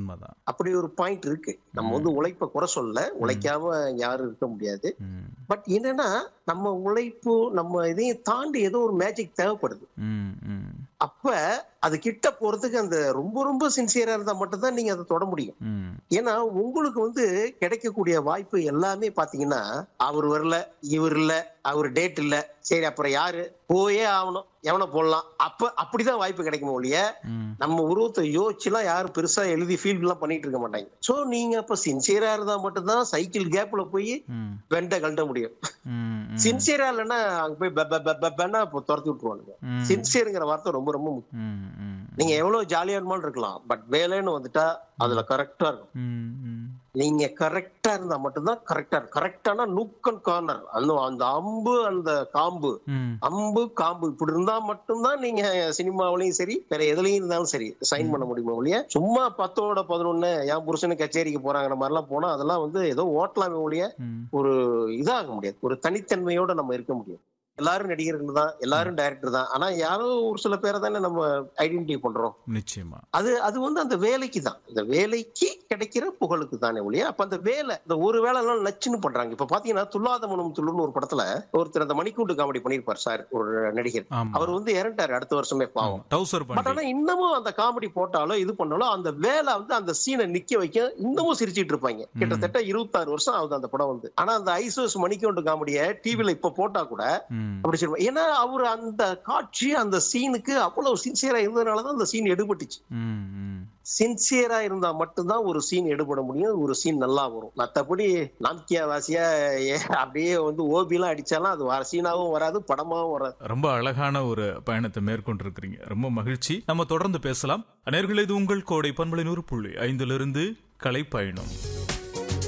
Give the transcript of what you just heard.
உண்மைதான் அப்படி ஒரு பாயிண்ட் இருக்கு நம்ம வந்து உழைப்ப குறை சொல்ல உழைக்காம யாரும் இருக்க முடியாது ம் பட் என்னன்னா நம்ம உழைப்பு நம்ம இதையும் தாண்டி ஏதோ ஒரு மேஜிக் தேவைப்படுது ம் ம் அப்ப அது கிட்ட போறதுக்கு அந்த ரொம்ப ரொம்ப சின்சியரா இருந்தா மட்டும்தான் நீங்க அதை தொட முடியும் ம் ஏன்னா உங்களுக்கு வந்து கிடைக்கக்கூடிய வாய்ப்பு எல்லாமே பாத்தீங்கன்னா அவர் வரல இவர் இல்ல அவர் டேட் இல்ல சரி அப்புறம் யாரு போயே ஆகணும் எவனை போடலாம் அப்ப அப்படிதான் வாய்ப்பு கிடைக்குமோ ஒழிய ம் நம்ம உருவத்தை யோசிச்சுலாம் யாரும் பெருசா எழுதி ஃபீல்ட் எல்லாம் பண்ணிட்டு இருக்க மாட்டாங்க சோ நீங்க அப்ப சின்சியரா இருந்தா மட்டும்தான் சைக்கிள் கேப்ல போய் ம் வெண்டை கழட்ட முடியும் ம் ம் சின்சியரா இல்லைன்னா அங்க போய் பெ- பெ- பெ- பெ- பென்னா இப்போ துரத்தி விட்டுருவானுங்க ம். சின்சியருங்கிற வார்த்தை ரொம்ப ரொம்ப முக்கியம் ம் ம் நீங்க எவ்வளவு ஜாலியா இருந்தாலும் இருக்கலாம் பட் வேலைன்னு வந்துட்டா அதுல கரெக்டா இருக்கும் ம் ம் நீங்க கரெக்டா இருந்தா மட்டும்தான் கரெக்டா இருக்கும் கரெக்டான நுக் அண்ட் கார்னர் அந்த அந்த அம்பு அந்த காம்பு ம் அம்பு காம்பு இப்படி இருந்தா மட்டும்தான் நீங்க சினிமாவிலையும் சரி வேற எதுலயும் இருந்தாலும் சரி சைன் பண்ண முடியுமா ஒழிய சும்மா பத்தோட பதினொன்னு என் புருஷனு கச்சேரிக்கு போறாங்கிற மாதிரிலாம் போனா அதெல்லாம் வந்து ஏதோ ஓட்டலாமே ஒழிய ம் ஒரு இதாக முடியாது ஒரு தனித்தன்மையோட நம்ம இருக்க முடியும் எல்லாரும் நடிகர்கள் தான் எல்லாரும் டைரக்டர் தான் ஆனா யாரோ ஒரு சில பேரை தானே நம்ம ஐடென்டிஃபை பண்றோம் நிச்சயமா அது அது வந்து அந்த வேலைக்கு தான் இந்த வேலைக்கு கிடைக்கிற புகழுக்கு தானே ஒழிய அப்ப அந்த வேலை இந்த ஒரு வேலை எல்லாம் நச்சுன்னு பண்றாங்க இப்ப பாத்தீங்கன்னா துல்லாத மனம் துள்ளுன்னு ஒரு படத்துல ஒருத்தர் அந்த மணிக்கூண்டு காமெடி பண்ணிருப்பார் சார் ஒரு நடிகர் ஆமா அவர் வந்து இறண்டாரு அடுத்த வருஷமே பாவம் டவுசர் பட் பண்ணி ஆனா இன்னமும் அந்த காமெடி போட்டாலும் இது பண்ணாலும் அந்த வேலை வந்து அந்த சீனை நிக்க வைக்க இன்னமும் சிரிச்சிட்டு இருப்பாங்க கிட்டத்தட்ட இருபத்தாறு வருஷம் ஆகுது அந்த படம் வந்து ஆனா அந்த ஐசோஸ் மணிக்கூண்டு காமெடியை டிவில இப்ப போட்டா கூட ம் அப்படி சொல்லுவாங்க ஏன்னா அவர் அந்த காட்சி அந்த சீனுக்கு அவ்வளவு சின்சியரா இருந்ததுனாலதான் அந்த சீன் எடுபட்டுச்சு ம் ம் சின்சியரா இருந்தா மட்டும்தான் ஒரு சீன் எடுபட முடியும் ஒரு சீன் நல்லா வரும் மத்தபடி நாம்கியா வாசியா ஏ, அப்படியே வந்து ஓபிலாம் அடிச்சாலும் அது வர சீனாவும் வராது படமாவும் வராது ரொம்ப அழகான ஒரு பயணத்தை மேற்கொண்டிருக்கிறீங்க ரொம்ப மகிழ்ச்சி நம்ம தொடர்ந்து பேசலாம் நேர்களே இது உங்கள் கோடை பண்பலை நூறு புள்ளி ஐந்திலிருந்து கலை பயணம்